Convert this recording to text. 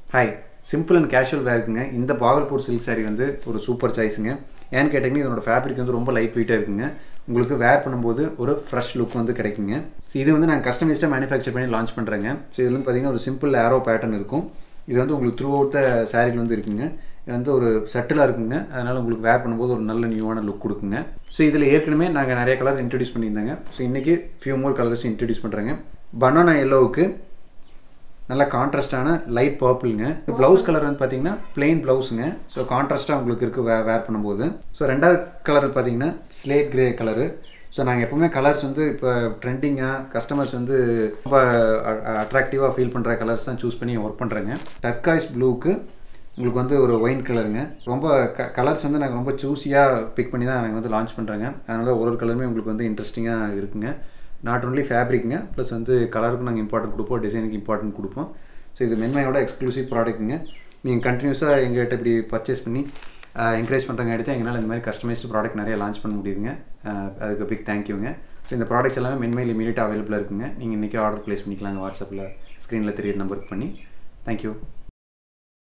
hi simple and casual வேர்க்குங்க இந்த Bhagalpur silk saree வந்து ஒரு சூப்பர் சாய்ஸுங்க ஏன்னு கேட்டிங்கன்னா இதோட ஃபேப்ரிக் வந்து ரொம்ப லைட் வெயிட்டாக இருக்குங்க உங்களுக்கு வேர் பண்ணும்போது ஒரு ஃப்ரெஷ் லுக் வந்து கிடைக்குங்க ஸோ இது வந்து நான் கஸ்டமைஸ்டாக மேனுஃபேக்சர் பண்ணி லான்ச் பண்ணுறேங்க ஸோ இது வந்து பார்த்தீங்கன்னா ஒரு சிம்பிள் ஏரோ பேட்டர்ன் இருக்கும் இது வந்து உங்களுக்கு த்ரூ அவுட் த சாரியில் வந்து இருக்குங்க இது வந்து ஒரு சட்டிலாக இருக்குங்க அதனால் உங்களுக்கு வேர் பண்ணும்போது ஒரு நல்ல நியூவான லுக் கொடுக்குங்க ஸோ இதில் ஏற்கனவே நாங்கள் நிறைய கலர் இன்ட்ரடியூஸ் பண்ணியிருந்தாங்க ஸோ இன்றைக்கி ஃபியூ மோர் கலர்ஸ் இன்ட்ரடியூஸ் பண்ணுறேங்க பனானா எல்லோவுக்கு நல்ல கான்ட்ராஸ்டான லைட் பர்பிள்ங்க ப்ளவுஸ் கலர் வந்து பார்த்தீங்கன்னா பிளெயின் ப்ளவுஸுங்க ஸோ கான்ட்ராஸ்ட்டாக உங்களுக்கு இருக்குது வே வேர் பண்ணும்போது ஸோ ரெண்டாவது கலர் பார்த்தீங்கன்னா ஸ்லேட் கிரே கலரு ஸோ நாங்கள் எப்போவுமே கலர்ஸ் வந்து இப்போ ட்ரெண்டிங்காக கஸ்டமர்ஸ் வந்து ரொம்ப அட்ராக்டிவாக ஃபீல் பண்ணுற கலர்ஸ் தான் சூஸ் பண்ணி ஒர்க் பண்ணுறேங்க டர்காய்ஸ் ப்ளூக்கு உங்களுக்கு வந்து ஒரு ஒயின் கலருங்க ரொம்ப க கலர்ஸ் வந்து நாங்கள் ரொம்ப சூஸியாக பிக் பண்ணி தான் நாங்கள் வந்து லான்ச் பண்ணுறேங்க அதனால ஒரு ஒரு கலருமே உங்களுக்கு வந்து இன்ட்ரெஸ்டிங்காக இருக்குங்க நாட் ஒன்லி ஃபேப்ரிக்ங்க ப்ளஸ் வந்து கலருக்கும் நாங்கள் இம்பார்ட்டன்ட் கொடுப்போம் டிசைனுக்கு இம்பார்ட்டன்ட் கொடுப்போம் ஸோ இது மென்மையோட எக்ஸ்க்ளூசிவ் ப்ராடக்ட்டுங்க நீங்கள் கண்டினியூஸாக எங்கள்கிட்ட இப்படி பர்ச்சேஸ் பண்ணி என்கரேஜ் பண்ணுறங்க எடுத்து எங்களால் இந்த மாதிரி கஸ்டமைஸ்டு ப்ராடக்ட் நிறைய லான்ச் பண்ண முடியுதுங்க அஹ் அதுக்கு பிக் தேங்க்யூங்க ஸோ இந்த ப்ராடக்ட்ஸ் எல்லாமே மென்மையில் இமீடியட்டாக அவைலபிளாக இருக்குங்க நீங்கள் இன்றைக்கி ஆர்டர் ப்ளேஸ் பண்ணிக்கலாங்க வாட்ஸ்அப்பில் ஸ்க்ரீனில் தெரியிற நம்பருக்கு பண்ணி தேங்க்யூ